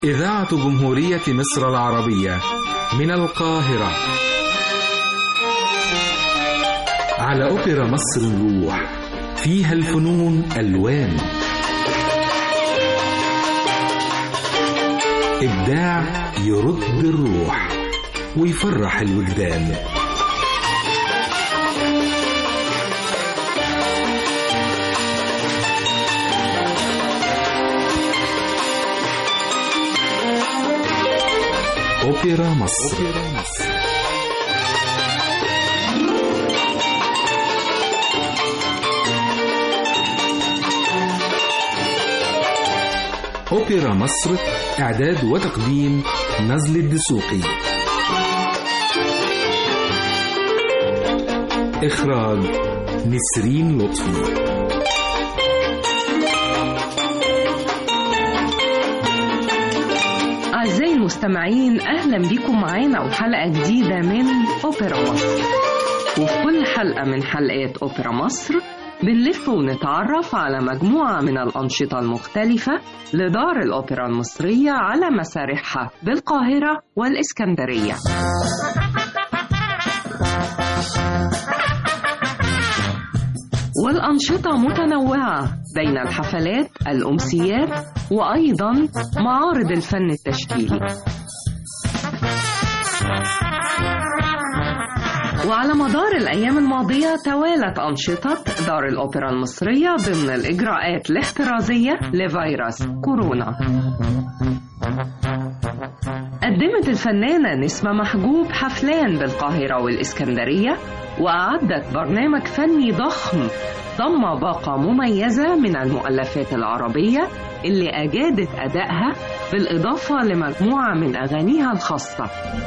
إذاعة جمهورية مصر العربية من القاهرة على أوبرا مصر نروح فيها الفنون ألوان إبداع يرد الروح ويفرح الوجدان أوبرا مصر, أوبرا مصر. أوبرا مصر إعداد وتقديم نزل الدسوقي إخراج نسرين لطفي أعزائي المستمعين أهلا بكم معانا وحلقة جديدة من أوبرا مصر وفي كل حلقة من حلقات أوبرا مصر بنلف ونتعرف على مجموعة من الأنشطة المختلفة لدار الأوبرا المصرية على مسارحها بالقاهرة والإسكندرية والأنشطة متنوعة بين الحفلات الأمسيات وأيضا معارض الفن التشكيلي وعلى مدار الأيام الماضية توالت أنشطة دار الأوبرا المصرية ضمن الإجراءات الاحترازية لفيروس كورونا قدمت الفنانة نسمة محجوب حفلان بالقاهرة والإسكندرية وأعدت برنامج فني ضخم ضم باقة مميزة من المؤلفات العربية اللي أجادت أدائها بالإضافة لمجموعة من أغانيها الخاصة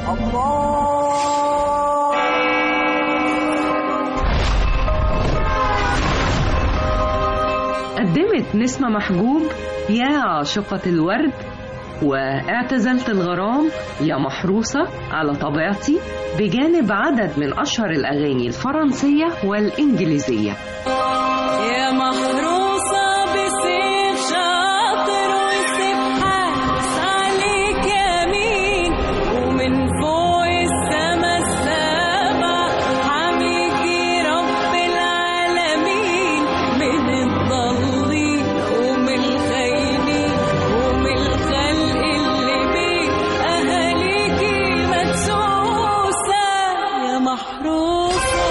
قدمت نسمة محجوب يا عاشقة الورد واعتزلت الغرام يا محروسة على طبيعتي بجانب عدد من أشهر الأغاني الفرنسية والإنجليزية يا محروسة بسيف شاطر وسيف حارس عليك يمين ومن فوق السما السابع حميكي رب العالمين من الضالين ومن الخاينين ومن الخلق اللي بين أهاليكي مدسوسة يا محروسة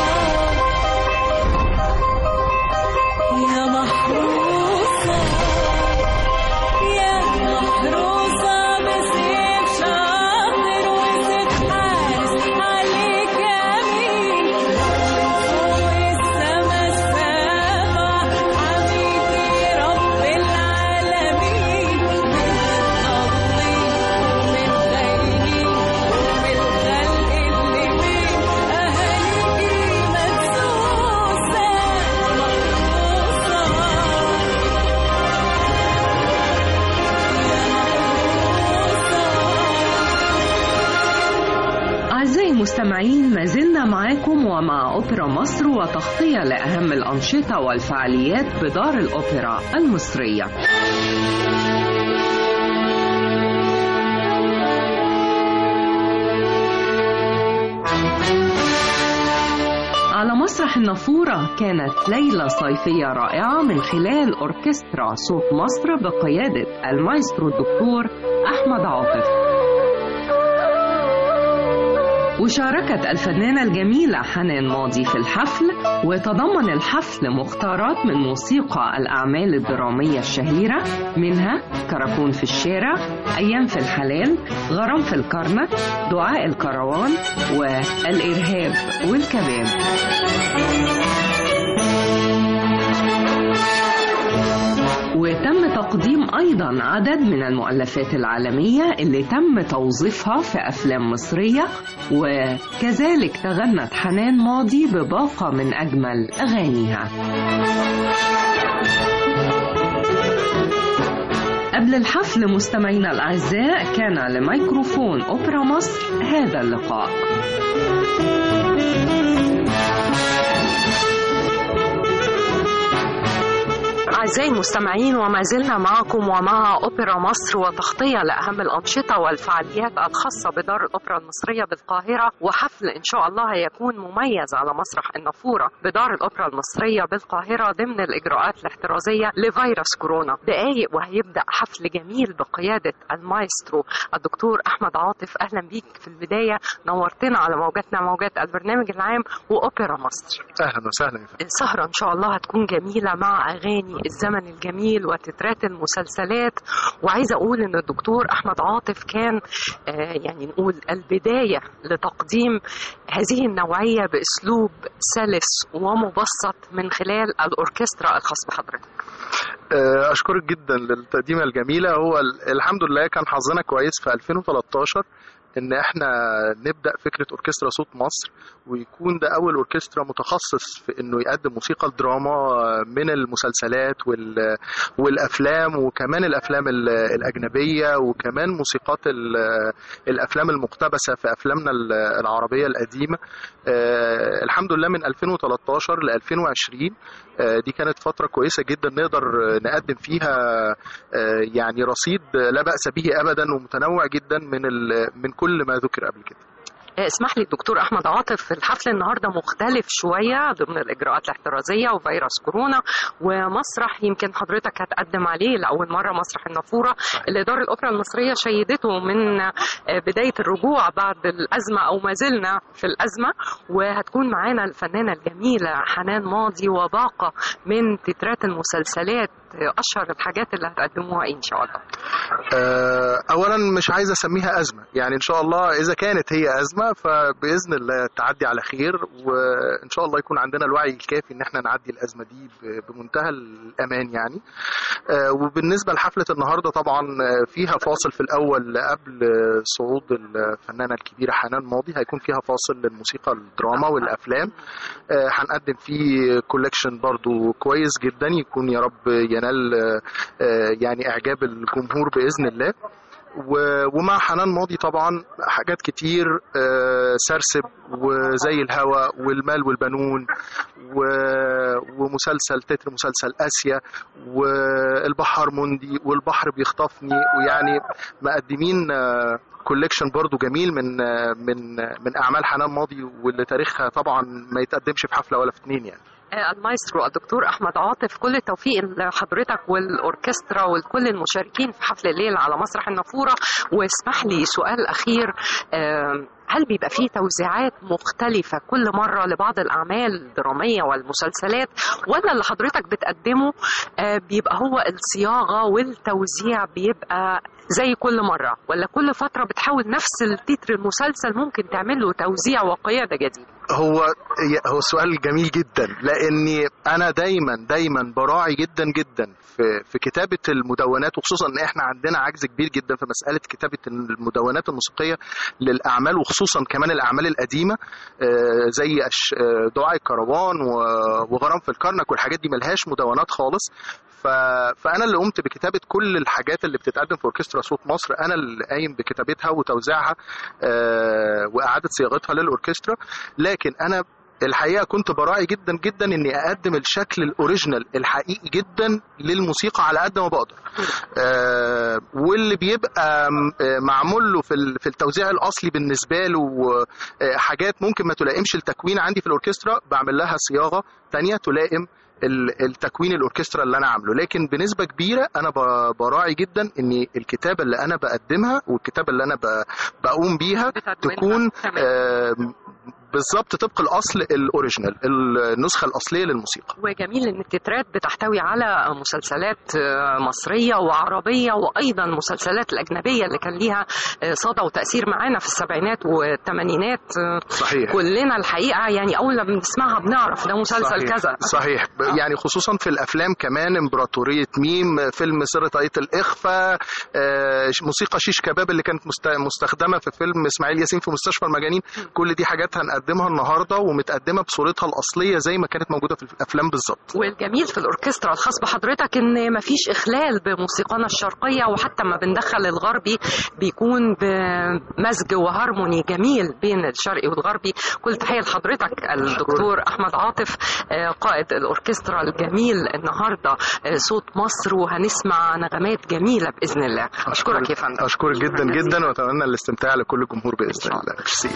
يا محروسة يا محروسة بسيف شاطر وسيف حارس عليك يمين فوق السما السابع حميكي رب العالمين من الضالين ومن خاينين ومن الخلق اللي بين أهاليكي مدسوسة أعزائي المستمعين ما زلنا معاكم ومع أوبرا مصر وتغطية لأهم الأنشطة والفعاليات بدار الأوبرا المصرية على مسرح النافورة كانت ليلة صيفية رائعة من خلال أوركسترا صوت مصر بقيادة المايسترو الدكتور أحمد عاطف وشاركت الفنانة الجميلة حنان ماضي في الحفل وتضمن الحفل مختارات من موسيقى الأعمال الدرامية الشهيرة منها كراكون في الشارع أيام في الحلال غرام في الكرنك دعاء الكروان والإرهاب والكباب وتم تقديم أيضا عدد من المؤلفات العالمية اللي تم توظيفها في أفلام مصرية وكذلك تغنت حنان ماضي بباقة من أجمل أغانيها قبل الحفل مستمعينا الأعزاء كان لميكروفون أوبرا مصر هذا اللقاء أعزائي المستمعين وما زلنا معكم ومع أوبرا مصر وتغطية لأهم الأنشطة والفعاليات الخاصة بدار الأوبرا المصرية بالقاهرة وحفل إن شاء الله هيكون مميز على مسرح النافورة بدار الأوبرا المصرية بالقاهرة ضمن الإجراءات الاحترازية لفيروس كورونا دقايق وهيبدأ حفل جميل بقيادة المايسترو الدكتور أحمد عاطف أهلا بيك في البداية نورتنا على موجاتنا موجات البرنامج العام وأوبرا مصر اهلا وسهلا يا فندم السهرة إن شاء الله هتكون جميلة مع أغاني الزمن الجميل وتترات المسلسلات وعايزة أقول إن الدكتور أحمد عاطف كان آه، يعني نقول البداية لتقديم هذه النوعية بأسلوب سلس ومبسط من خلال الأوركسترا الخاص بحضرتك آه، اشكرك جدا للتقديمه الجميله هو ال- الحمد لله كان حظنا كويس في 2013 ان احنا نبدا فكره اوركسترا صوت مصر ويكون ده اول اوركسترا متخصص في انه يقدم موسيقى الدراما من المسلسلات وال- والافلام وكمان الافلام ال- الاجنبيه وكمان موسيقات ال- الافلام المقتبسه في افلامنا ال- العربيه القديمه آه، الحمد لله من 2013 ل 2020 آه، دي كانت فترة كويسة جدا نقدر آه، نقدم فيها آه، يعني رصيد آه، لا بأس به أبدا ومتنوع جدا من ال- من كل ما ذكر قبل كده آه، اسمح لي دكتور أحمد عاطف الحفل النهاردة مختلف شوية ضمن الإجراءات الاحترازية وفيروس كورونا ومسرح يمكن حضرتك هتقدم عليه لأول مرة مسرح النافورة اللي دار الأوبرا المصرية شيدته من آه، بداية الرجوع بعد الأزمة أو ما زلنا في الأزمة وهتكون معانا الفنانة الجميلة حنان ماضي وباقة من تترات المسلسلات آه، أشهر الحاجات اللي هتقدموها إيه إن شاء الله آه، أولا مش عايز أسميها أزمة يعني إن شاء الله إذا كانت هي أزمة فبإذن الله تعدي على خير وإن شاء الله يكون عندنا الوعي الكافي إن احنا نعدي الأزمة دي ب- بمنتهى الأمان يعني آه، وبالنسبة لحفلة النهاردة طبعا آه، فيها فاصل في الأول قبل صعود الفنانة الكبيرة حنان ماضي هيكون فيها فاصل للموسيقى الدراما والأفلام آه، هنقدم فيه كولكشن برضو كويس جدا يكون يا رب ينال آه، آه، يعني إعجاب الجمهور بإذن الله و- ومع حنان ماضي طبعا حاجات كتير آه، سرسب وزي الهوى والمال والبنون و- ومسلسل تتر مسلسل اسيا والبحر مندي والبحر بيخطفني ويعني مقدمين كوليكشن برضو جميل من آه، من آه، من اعمال حنان ماضي واللي تاريخها طبعا ما يتقدمش في حفله ولا في اتنين يعني آه، المايسترو الدكتور احمد عاطف كل التوفيق لحضرتك والاوركسترا ولكل المشاركين في حفل الليل على مسرح النافوره واسمح لي سؤال اخير آم، هل بيبقى فيه توزيعات مختلفة كل مرة لبعض الأعمال الدرامية والمسلسلات ولا اللي حضرتك بتقدمه آه، بيبقى هو الصياغة والتوزيع بيبقى زي كل مرة ولا كل فترة بتحاول نفس التتر المسلسل ممكن تعمل له توزيع وقيادة جديدة هو هو سؤال جميل جدا لاني انا دايما دايما براعي جدا جدا في في كتابه المدونات وخصوصا ان احنا عندنا عجز كبير جدا في مساله كتابه المدونات الموسيقيه للاعمال وخصوصا كمان الاعمال القديمه آه، زي أش- آه، دعاء الكروان و- وغرام في الكرنك والحاجات دي ملهاش مدونات خالص ف... فانا اللي قمت بكتابه كل الحاجات اللي بتتقدم في اوركسترا صوت مصر انا اللي قايم بكتابتها وتوزيعها آه، واعاده صياغتها للاوركسترا لكن انا الحقيقه كنت براعي جدا جدا اني اقدم الشكل الاوريجينال الحقيقي جدا للموسيقى على قد ما بقدر آه واللي بيبقى م- آه، معمول له في ال- في التوزيع الاصلي بالنسبه له آه، حاجات ممكن ما تلائمش التكوين عندي في الاوركسترا بعمل لها صياغه تانية تلائم ال- التكوين الاوركسترا اللي انا عامله لكن بنسبه كبيره انا ب- براعي جدا ان الكتابه اللي انا بقدمها والكتابه اللي انا ب- بقوم بيها بتدوينها. تكون تمام. آه، بالظبط طبق الاصل الاوريجينال النسخه الاصليه للموسيقى وجميل ان التترات بتحتوي على مسلسلات آه، مصريه وعربيه وايضا المسلسلات الاجنبيه اللي كان ليها آه، صدى وتاثير معانا في السبعينات والثمانينات آه، صحيح كلنا الحقيقه يعني اول ما بنسمعها بنعرف ده مسلسل صحيح. كذا صحيح ب- يعني خصوصا في الافلام كمان امبراطوريه ميم فيلم سر طاقية الاخفاء آه، ش- موسيقى شيش كباب اللي كانت مست- مستخدمه في فيلم اسماعيل ياسين في مستشفى المجانين كل دي حاجات هنقدمها بنقدمها النهارده ومتقدمه بصورتها الاصليه زي ما كانت موجوده في الافلام بالظبط والجميل في الاوركسترا الخاص بحضرتك ان مفيش اخلال بموسيقانا الشرقيه وحتى ما بندخل الغربي بيكون بمزج وهارموني جميل بين الشرقي والغربي كل تحيه لحضرتك الدكتور احمد عاطف آه، قائد الاوركسترا الجميل النهارده آه، صوت مصر وهنسمع نغمات جميله باذن الله اشكرك يا فندم اشكرك جدا شكراً جزيلاً. جدا واتمنى الاستمتاع لكل الجمهور باذن شاء الله ميرسي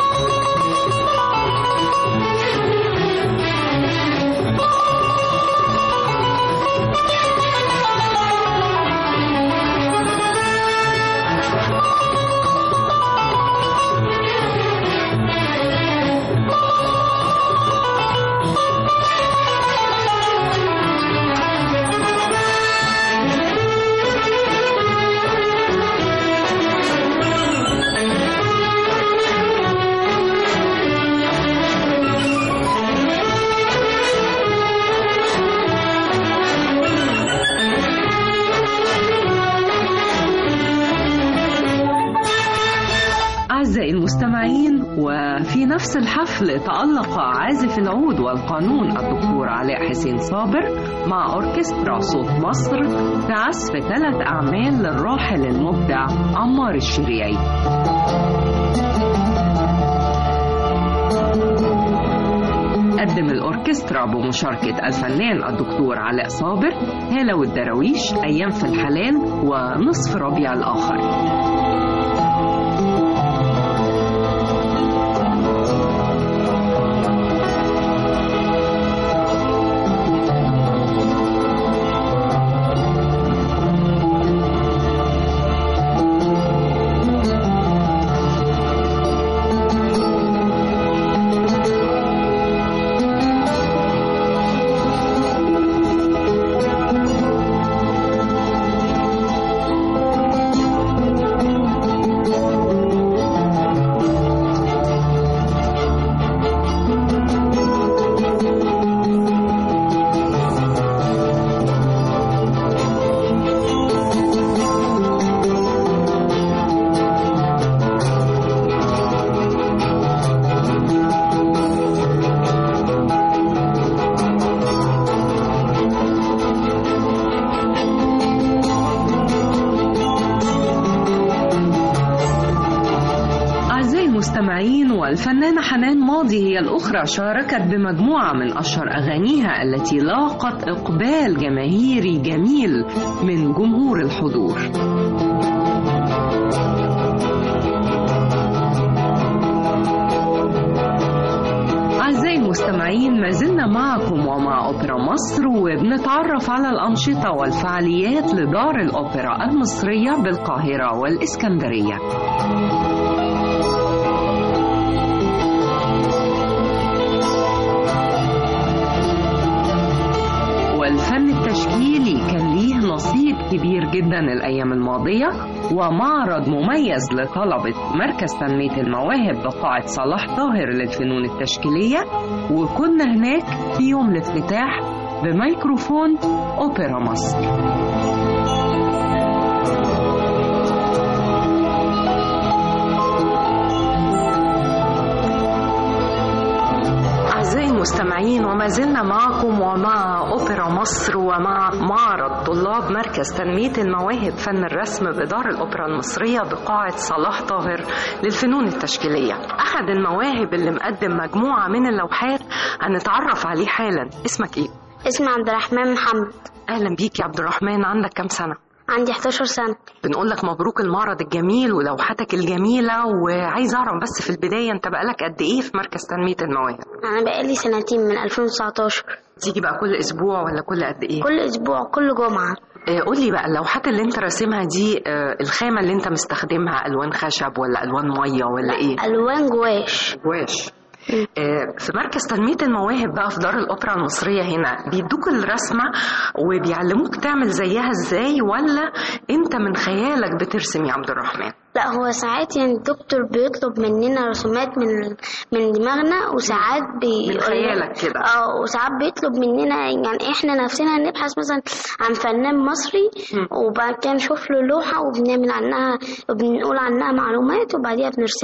أعزائي المستمعين وفي نفس الحفل تألق عازف العود والقانون الدكتور علاء حسين صابر مع أوركسترا صوت مصر في عزف ثلاث أعمال للراحل المبدع عمار الشريعي قدم الأوركسترا بمشاركة الفنان الدكتور علاء صابر هالة والدراويش أيام في الحلال ونصف ربيع الآخر أعزائي المستمعين والفنانة حنان ماضي هي الأخرى شاركت بمجموعة من أشهر أغانيها التي لاقت إقبال جماهيري جميل من جمهور الحضور أعزائي المستمعين ما زلنا معكم ومع أوبرا مصر وبنتعرف على الأنشطة والفعاليات لدار الأوبرا المصرية بالقاهرة والإسكندرية والفن التشكيلي كان ليه نصيب كبير جدا الأيام الماضية ومعرض مميز لطلبة مركز تنمية المواهب بقاعة صلاح طاهر للفنون التشكيلية وكنا هناك في يوم الافتتاح بميكروفون أوبرا مصر أعزائي المستمعين وما زلنا معكم ومع أوبرا مصر ومع معرض طلاب مركز تنمية المواهب فن الرسم بدار الأوبرا المصرية بقاعة صلاح طاهر للفنون التشكيلية أحد المواهب اللي مقدم مجموعة من اللوحات هنتعرف عليه حالا اسمك إيه؟ اسمي عبد الرحمن محمد أهلا بيك يا عبد الرحمن عندك كام سنة؟ عندي 11 سنة بنقول لك مبروك المعرض الجميل ولوحتك الجميلة وعايز أعرف بس في البداية أنت بقالك قد إيه في مركز تنمية المواهب؟ أنا بقالي سنتين من 2019 تيجي بقى كل أسبوع ولا كل قد إيه؟ كل أسبوع كل جمعة آه، قول لي بقى اللوحات اللي انت راسمها دي آه، الخامة اللي انت مستخدمها ألوان خشب ولا ألوان مية ولا إيه؟ ألوان جواش جواش آه، في مركز تنمية المواهب بقى في دار الأوبرا المصرية هنا بيدوك الرسمة وبيعلموك تعمل زيها ازاي ولا انت من خيالك بترسم يا عبد الرحمن؟ لا هو ساعات يعني الدكتور بيطلب مننا رسومات من من دماغنا وساعات بيقول من خيالك كده. اه وساعات بيطلب مننا يعني احنا نفسنا نبحث مثلا عن فنان مصري وبعد كده نشوف له لوحة وبنعمل عنها وبنقول عنها معلومات وبعديها بنرسمها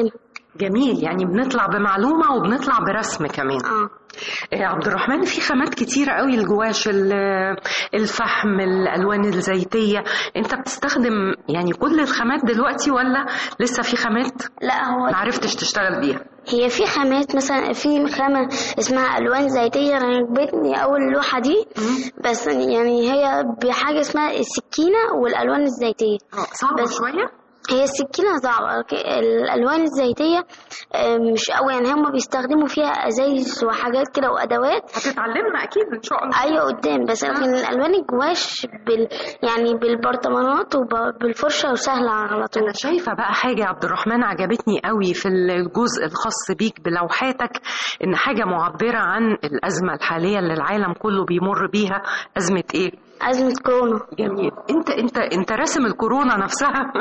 جميل يعني بنطلع بمعلومة وبنطلع برسم كمان اه آه، عبد الرحمن في خامات كتيرة قوي الجواش ال- الفحم الألوان الزيتية أنت بتستخدم يعني كل الخامات دلوقتي ولا لسه في خامات لا هو معرفتش تشتغل بيها هي في خامات مثلا في خامة اسمها ألوان زيتية أنا عجبتني أول اللوحة دي بس يعني هي بحاجة اسمها السكينة والألوان الزيتية آه، صعبة بس- شوية هي السكينة صعبة أوكي، الألوان الزيتية آه، مش قوي يعني هما بيستخدموا فيها أزايز وحاجات كده وأدوات هتتعلمنا أكيد إن شاء الله أيوة قدام بس لكن الألوان الجواش بال يعني بالبرطمانات وبالفرشة وسهلة على طول أنا شايفة بقى حاجة يا عبد الرحمن عجبتني قوي في الجزء الخاص بيك بلوحاتك إن حاجة معبرة عن الأزمة الحالية اللي العالم كله بيمر بيها أزمة إيه؟ أزمة كورونا جميل انت انت انت راسم الكورونا نفسها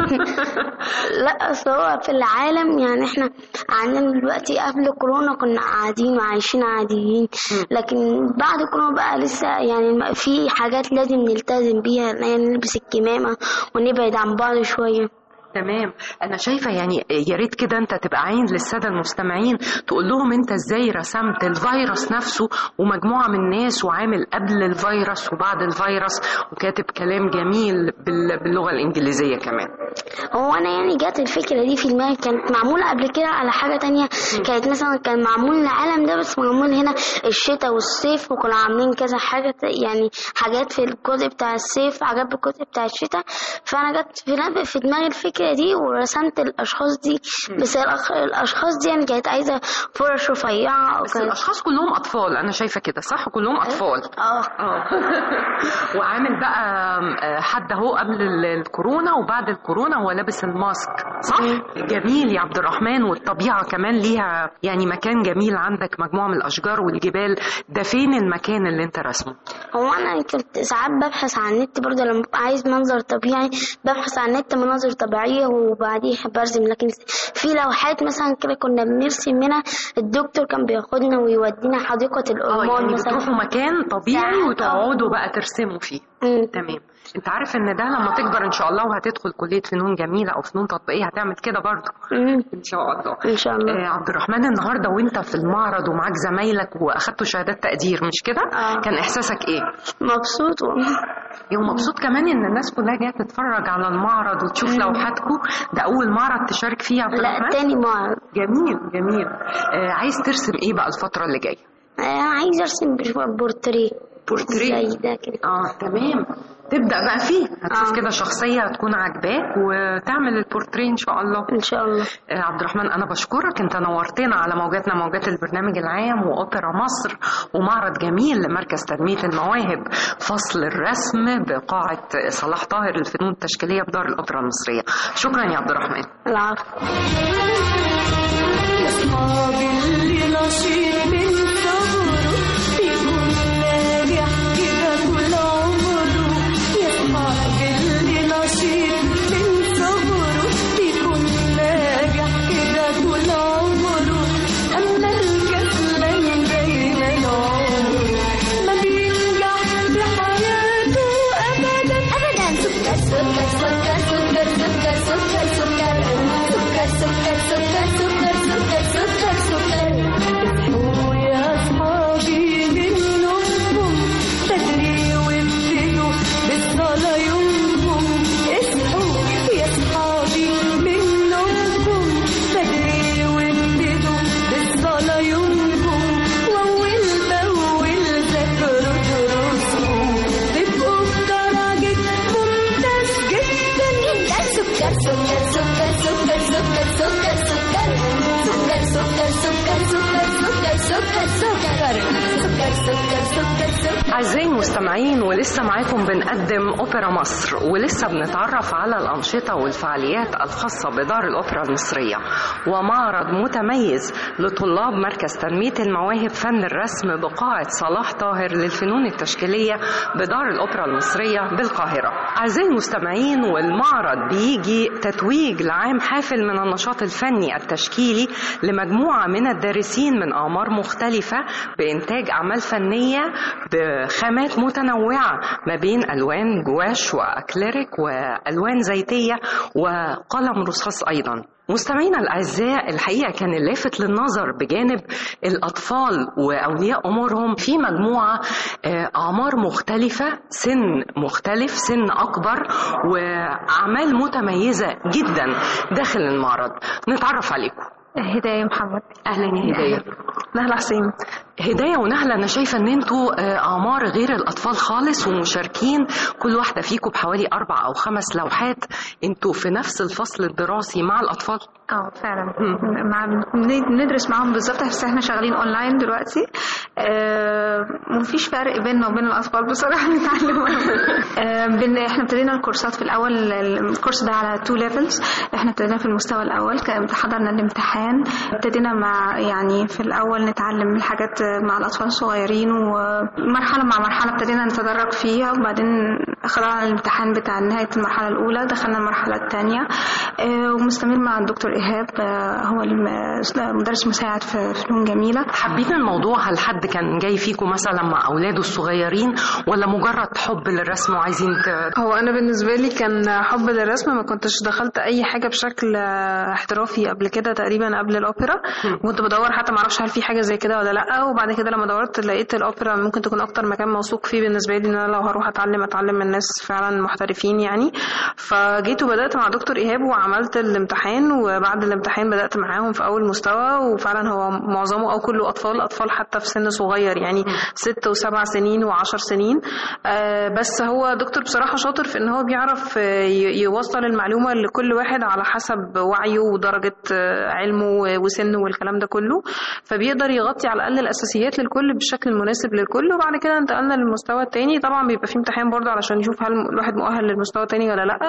لا أصل هو في العالم يعني احنا عندنا دلوقتي قبل كورونا كنا قاعدين وعايشين عاديين لكن بعد كورونا بقى لسه يعني في حاجات لازم نلتزم بيها يعني نلبس الكمامة ونبعد عن بعض شوية تمام انا شايفه يعني يا ريت كده انت تبقى عين للساده المستمعين تقول لهم انت ازاي رسمت الفيروس نفسه ومجموعه من الناس وعامل قبل الفيروس وبعد الفيروس وكاتب كلام جميل بال- باللغه الانجليزيه كمان هو انا يعني جات الفكره دي في دماغي كانت معموله قبل كده على حاجه تانية كانت مثلا كان معمول العالم ده بس معمول هنا الشتاء والصيف وكنا عاملين كذا حاجه ت- يعني حاجات في الجزء بتاع الصيف حاجات بالجزء بتاع الشتاء فانا جت في في دماغي الفكره دي ورسمت الاشخاص دي بس الأخ- الاشخاص دي يعني كانت عايزه فرش رفيعه بس وكانت الاشخاص كلهم اطفال انا شايفه كده صح كلهم اطفال اه اه وعامل بقى آه، حد اهو قبل ال- الكورونا وبعد الكورونا هو لابس الماسك صح جميل يا عبد الرحمن والطبيعه كمان ليها يعني مكان جميل عندك مجموعه من الاشجار والجبال ده فين المكان اللي انت رسمه هو انا كنت ساعات ببحث عن النت برضه لما ببقى عايز منظر طبيعي ببحث عن النت مناظر طبيعيه وبعديها برسم لكن في لوحات مثلا كده كنا بنرسم منها الدكتور كان بياخدنا ويودينا حديقه اه الأورمان يعني مثلا بتروحوا مكان طبيعي ساعات، وتقعدوا بقى ترسموا فيه مم. تمام انت عارف ان ده لما تكبر ان شاء الله وهتدخل كليه فنون جميله او فنون تطبيقيه هتعمل كده برضه مم. ان شاء الله ان شاء الله آه عبد الرحمن النهارده وانت في المعرض ومعاك زمايلك واخدتوا شهادات تقدير مش كده؟ آه. كان احساسك ايه؟ مبسوط والله يوم مبسوط كمان ان الناس كلها جايه تتفرج على المعرض وتشوف لوحاتكم ده اول معرض تشارك فيه يا عبد لا الرحمن؟ تاني معرض جميل جميل آه عايز ترسم ايه بقى الفتره اللي جايه؟ انا عايز ارسم بورتريه بورتريه. زي ده كده اه تمام تبدا بقى فيه هتشوف آه. كده شخصيه هتكون عاجباك وتعمل البورتريه ان شاء الله ان شاء الله آه، عبد الرحمن انا بشكرك انت نورتنا على موجاتنا موجات البرنامج العام واوبرا مصر ومعرض جميل لمركز تنميه المواهب فصل الرسم بقاعه صلاح طاهر للفنون التشكيليه بدار الاوبرا المصريه شكرا يا عبد الرحمن العفو أصحابي اللي نشيط من صغره بيكون ناجح كده طول عمره يا أصحابي اللي نشيط من صغره بيكون ناجح كده طول عمره أما الكسلان دايما عمره ما بينجح بحياته أبدا أبدا سكر سكر سكر سكر سكر سكر سكر سكر سكر سكر سكر سكر سكر سكر اصحوا يا أصحابي من نومكم بدري وابتدوا بالصلاة يومكم اصحوا يا أصحابي من نومكم بدري وابتدوا بالصلاة يومكم وأول بأول ذاكروا دروسكم تبقوا بدرجة ممتاز جدا جدا سكر سكر سكر سكر سكر سكر سكر سكر سكر سكر سكر سكر سكر سكر سكر سكر سكر سكر أعزائي المستمعين ولسه معاكم بنقدم أوبرا مصر ولسه بنتعرف على الأنشطة والفعاليات الخاصة بدار الأوبرا المصرية ومعرض متميز لطلاب مركز تنمية المواهب فن الرسم بقاعة صلاح طاهر للفنون التشكيلية بدار الأوبرا المصرية بالقاهرة أعزائي المستمعين والمعرض بيجي تتويج لعام حافل من النشاط الفني التشكيلي لمجموعة من الدارسين من أعمار مختلفة بإنتاج أعمال فنية وخامات متنوعة ما بين ألوان جواش وأكليريك وألوان زيتية وقلم رصاص أيضا مستمعينا الأعزاء الحقيقة كان اللافت للنظر بجانب الأطفال وأولياء أمورهم في مجموعة آه، أعمار مختلفة سن مختلف سن أكبر وأعمال متميزة جدا داخل المعرض نتعرف عليكم هداية محمد أهلا يا هداية نهلة حسين هداية ونهلة أنا شايفة إن أنتوا آه، أعمار غير الأطفال خالص ومشاركين كل واحدة فيكم بحوالي أربع أو خمس لوحات أنتوا في نفس الفصل الدراسي مع الأطفال اه فعلا مع بن- بندرس معاهم بالظبط بس احنا شغالين اونلاين دلوقتي آه مفيش فرق بيننا وبين الاطفال بصراحه بنتعلم آه بن احنا ابتدينا الكورسات في الاول الكورس ده على تو ليفلز احنا ابتدينا في المستوى الاول كان حضرنا الامتحان ابتدينا مع يعني في الاول نتعلم الحاجات مع الاطفال الصغيرين ومرحله مع مرحله ابتدينا نتدرج فيها وبعدين خضعنا الامتحان بتاع نهايه المرحله الاولى دخلنا المرحله الثانيه ومستمر مع الدكتور ايهاب آه، هو الم- مدرس مساعد في فنون جميله حابين الموضوع هل حد كان جاي فيكم مثلا مع أولاده الصغيرين ولا مجرد حب للرسم وعايزين ت... هو انا بالنسبه لي كان حب للرسم ما كنتش دخلت اي حاجه بشكل آه، احترافي قبل كده تقريبا قبل الاوبرا كنت بدور حتى ما اعرفش هل في حاجه زي كده ولا لا وبعد كده لما دورت لقيت الاوبرا ممكن تكون اكتر مكان موثوق فيه بالنسبه لي ان انا لو هروح اتعلم اتعلم من ناس فعلا محترفين يعني فجيت وبدات مع دكتور ايهاب وعملت الامتحان وبعد الامتحان بدات معاهم في اول مستوى وفعلا هو معظمه او كله اطفال اطفال حتى في سن صغير يعني ست وسبع سنين وعشر سنين آه، بس هو دكتور بصراحه شاطر في ان هو بيعرف آه، ي- يوصل المعلومه لكل واحد على حسب وعيه ودرجه آه، علمه و- وسنه والكلام ده كله فبيقدر يغطي على الاقل الاساسيات للكل بالشكل المناسب للكل وبعد كده انتقلنا للمستوى التاني طبعا بيبقى في امتحان برضه علشان يشوف هل الواحد مؤهل للمستوى التاني ولا لا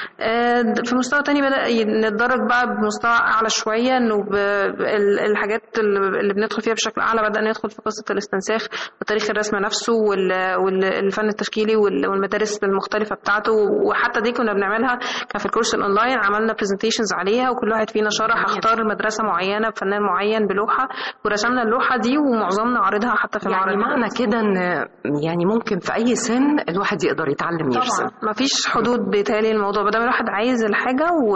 آه، في المستوى التاني بدا ي- نتدرج بقى بمستوى اعلى شويه انه ب- ال- الحاجات اللي اللي بندخل فيها بشكل اعلى بدانا ندخل في قصه الاستنساخ وتاريخ الرسم نفسه والفن التشكيلي وال- والمدارس المختلفه بتاعته وحتى دي كنا بنعملها كان في الكورس الاونلاين عملنا برزنتيشنز عليها وكل واحد فينا شرح اختار مدرسه معينه بفنان معين بلوحه ورسمنا اللوحه دي ومعظمنا عارضها حتى في يعني المعرض معنى كده ان يعني ممكن في اي سن الواحد يقدر يتعلم يرسم طبعا مفيش حدود بيتهيألي الموضوع بدل الواحد عايز الحاجه و...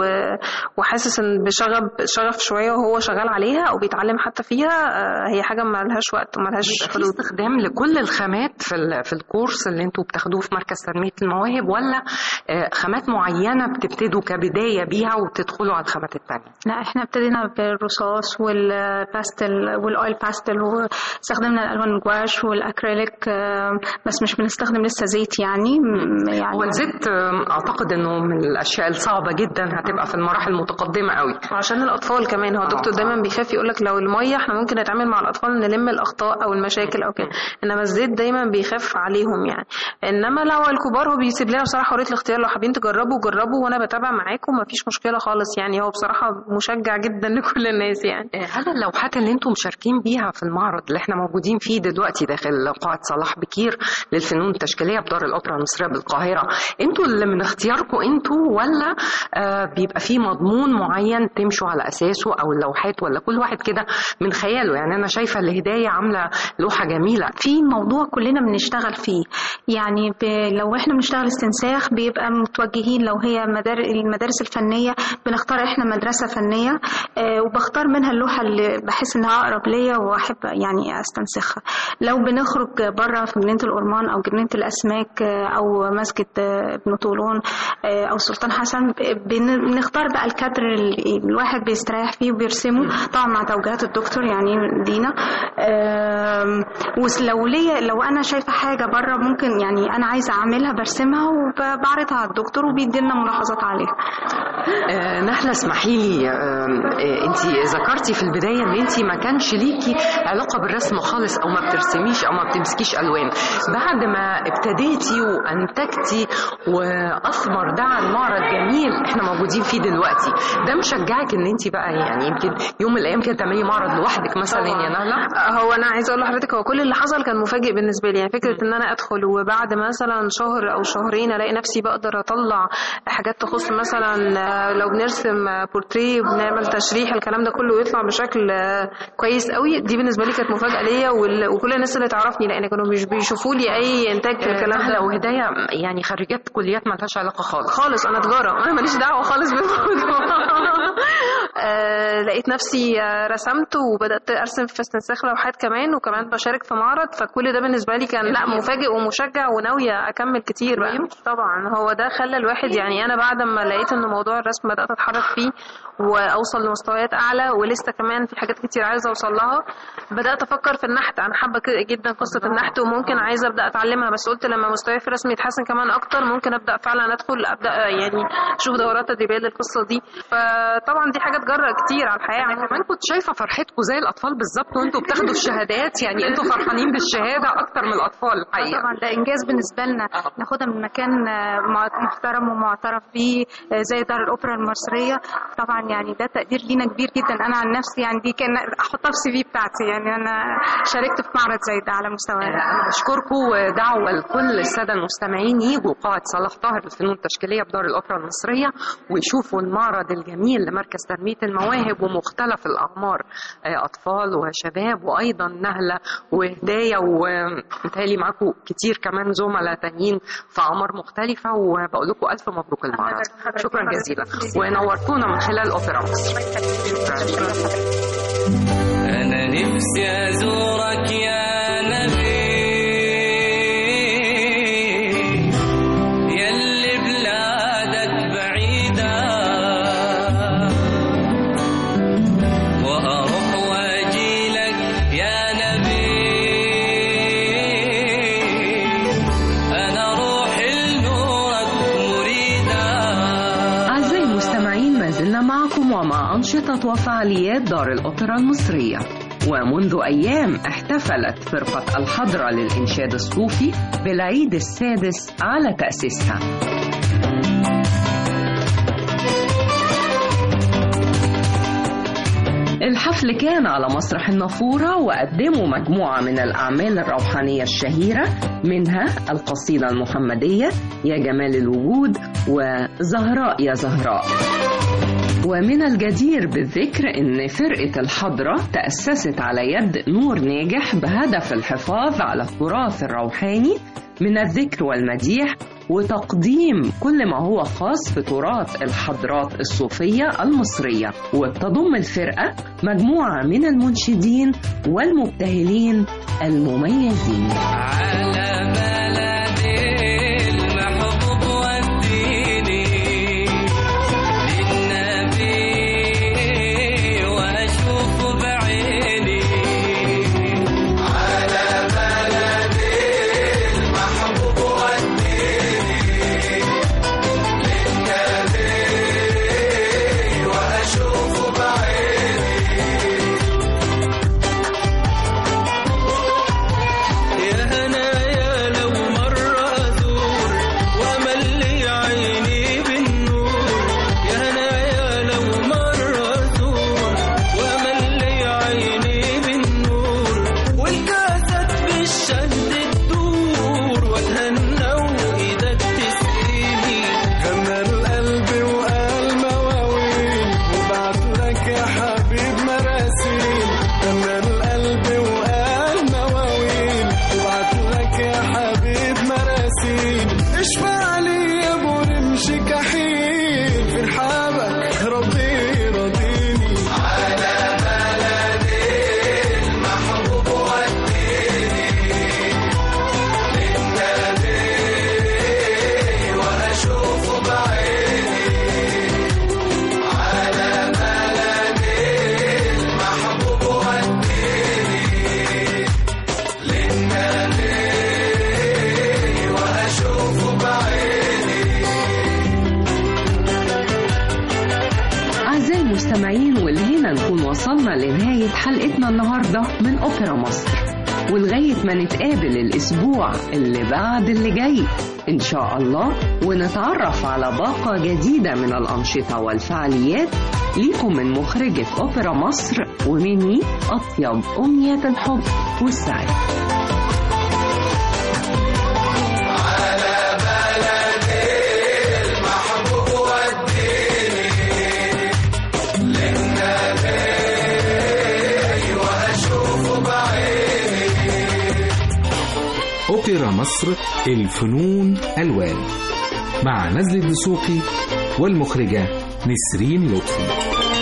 وحاسس ان بشغف شغف شويه وهو شغال عليها او بيتعلم حتى فيها آه، هي حاجه ما لهاش وقت وما لهاش في حدود استخدام لكل الخامات في ال- في الكورس اللي انتوا بتاخدوه في مركز تنميه المواهب ولا آه، خامات معينه بتبتدوا كبدايه بيها وتدخلوا على الخامات التانية لا احنا ابتدينا بالرصاص والباستل والاويل باستل واستخدمنا الالوان الجواش والاكريليك آه، بس مش بنستخدم لسه زيت يعني م- يعني هو الزيت آه، اعتقد انه من الاشياء الصعبه جدا هتبقى في المراحل المتقدمه قوي وعشان الاطفال كمان هو الدكتور آه. دايما بيخاف يقول لك لو الميه احنا ممكن نتعامل مع الاطفال نلم الاخطاء او المشاكل او كده انما الزيت دايما بيخاف عليهم يعني انما لو الكبار هو بيسيب لنا بصراحه حريه الاختيار لو حابين تجربوا جربوا وانا بتابع معاكم مفيش مشكله خالص يعني هو بصراحه مشجع جدا لكل الناس يعني آه، هل اللوحات اللي انتم مشاركين بيها في المعرض اللي احنا موجودين فيه دلوقتي داخل قاعة صلاح بكير للفنون التشكيلية بدار الأوبرا المصرية بالقاهرة انتوا اللي من اختياركم انتوا ولا آه بيبقى فيه مضمون معين تمشوا على أساسه أو اللوحات ولا كل واحد كده من خياله يعني أنا شايفة الهداية عاملة لوحة جميلة في موضوع كلنا بنشتغل فيه يعني ب... لو احنا بنشتغل استنساخ بيبقى متوجهين لو هي مدار... المدارس الفنية بنختار احنا مدرسة فنية اه وبختار منها اللوحة اللي بحس انها اقرب ليا واحب يعني استنسخها لو بنخرج بره في جنينة الأورمان او جنينة الاسماك اه او مسجد اه ابن طولون اه او السلطان حسن بن... بنختار بقى الكادر اللي الواحد بيستريح فيه وبيرسمه طبعا مع توجيهات الدكتور يعني دينا آم، ولو ليا لو انا شايفه حاجه بره ممكن يعني انا عايزه اعملها برسمها وبعرضها على الدكتور وبيدي لنا ملاحظات عليها آه نحلة اسمحي لي انت ذكرتي في البداية ان انت ما كانش ليكي علاقة بالرسم خالص او ما بترسميش او ما بتمسكيش الوان بعد ما ابتديتي وانتجتي واثمر ده عن معرض جميل احنا موجودين فيه دلوقتي دلوقتي ده مشجعك ان انت بقى يعني يمكن يوم من الايام كده تعملي معرض لوحدك مثلا يا نهله هو انا عايزه اقول لحضرتك هو كل اللي حصل كان مفاجئ بالنسبه لي يعني فكره ان انا ادخل وبعد مثلا شهر او شهرين الاقي نفسي بقدر اطلع حاجات تخص مثلا آه، لو بنرسم آه، بورتريه وبنعمل تشريح الكلام ده كله يطلع بشكل آه، كويس قوي دي بالنسبه لي كانت مفاجاه ليا وال- وكل الناس اللي تعرفني لان كانوا مش بيشوفوا لي اي انتاج في الكلام نهله ده وهدايه يعني خريجات كليات ما لهاش علاقه خالص خالص انا تجاره انا ماليش دعوه خالص بالموضوع آه، لقيت نفسي آه، رسمت وبدات ارسم في استنساخ لوحات كمان وكمان بشارك في معرض فكل ده بالنسبه لي كان لا مفاجئ ومشجع وناويه اكمل كتير بقى طبعا هو ده خلى الواحد يعني انا بعد ما لقيت ان موضوع الرسم بدات اتحرك فيه واوصل لمستويات اعلى ولسه كمان في حاجات كتير عايزه اوصل لها بدات افكر في النحت انا حابه كده جدا قصه النحت وممكن عايزه ابدا اتعلمها بس قلت لما مستواي في الرسم يتحسن كمان اكتر ممكن ابدا فعلا ادخل ابدا يعني اشوف دورات تدريبيه للقصه دي فطبعا دي حاجه تجرأ كتير على الحياه انا كمان كنت شايفه فرحتكم زي الاطفال بالظبط وانتوا بتاخدوا الشهادات يعني انتوا فرحانين بالشهاده اكتر من الاطفال الحقيقه طبعا ده انجاز بالنسبه لنا ناخدها من مكان آه، مع- محترم ومعترف بيه آه، زي دار الاوبرا المصريه طبعا يعني ده تقدير لينا كبير جدا انا عن نفسي يعني دي كان احطها في السي في بتاعتي يعني انا شاركت في معرض زي ده على مستوى انا بشكركم ودعوه لكل الساده المستمعين يجوا قاعه صلاح طاهر للفنون التشكيليه بدار الاوبرا المصريه ويشوفوا المعرض الجميل لمركز تنميه المواهب ومختلف الاعمار آه، اطفال وشباب وايضا نهله وهدايه ومتهيألي معاكم كتير كمان زملاء تانيين في اعمار مختلفه وبقول لكم الف مبروك المعرض شكرا جزيلا ونورتونا من خلال اوبرا مصر أنا نفسي أزورك يا نبي يلي بلادك بعيدة وأروح وأجي لك يا نبي أنا روحي لنورك مريدة أعزائي المستمعين ما زلنا معكم ومع أنشطة وفعاليات دار الأوبرا المصرية ومنذ أيام احتفلت فرقة الحضرة للإنشاد الصوفي بالعيد السادس على تأسيسها الحفل كان على مسرح النافورة وقدموا مجموعة من الأعمال الروحانية الشهيرة منها القصيدة المحمدية يا جمال الوجود وزهراء يا زهراء ومن الجدير بالذكر أن فرقة الحضرة تأسست على يد نور ناجح بهدف الحفاظ على التراث الروحاني من الذكر والمديح وتقديم كل ما هو خاص بتراث الحضرات الصوفية المصرية وتضم الفرقة مجموعة من المنشدين والمبتهلين المميزين على بلدي المحبوب والديني للنبي واشوف بعيني على بلدي المحبوب والديني للنبي واشوف بعيني يا هنايا لو مرة أزور وأملي عيني بالنور يا هنايا لو مرة أزور وأملي عيني بالنور والكاسات بالشهد تدور وأتهنى وإيدك تسقيني جمال قلبي وقال مواويل وبعت لك يا حبيب مراسيل جمال قلبي وقال مواويل وبعت لك يا حبيب مراسيل اشفع لي يا ابو رمش كحيل في رحابك ربي رضيني على بلدي المحبوب وديني للنبي واشوفه بعيني على بلدي المحبوب وديني للنبي واشوفه بعيني أعزائي المستمعين والهنا نكون وصلنا لنهاية حلقتنا النهاردة من أوبرا مصر ولغاية ما نتقابل الأسبوع اللي بعد اللي جاي إن شاء الله ونتعرف على باقة جديدة من الأنشطة والفعاليات ليكم من مخرجة أوبرا مصر ومني أطيب أمنيات الحب والسعادة أوبرا مصر الفنون ألوان مع نزل الدسوقي والمخرجة نسرين لطفي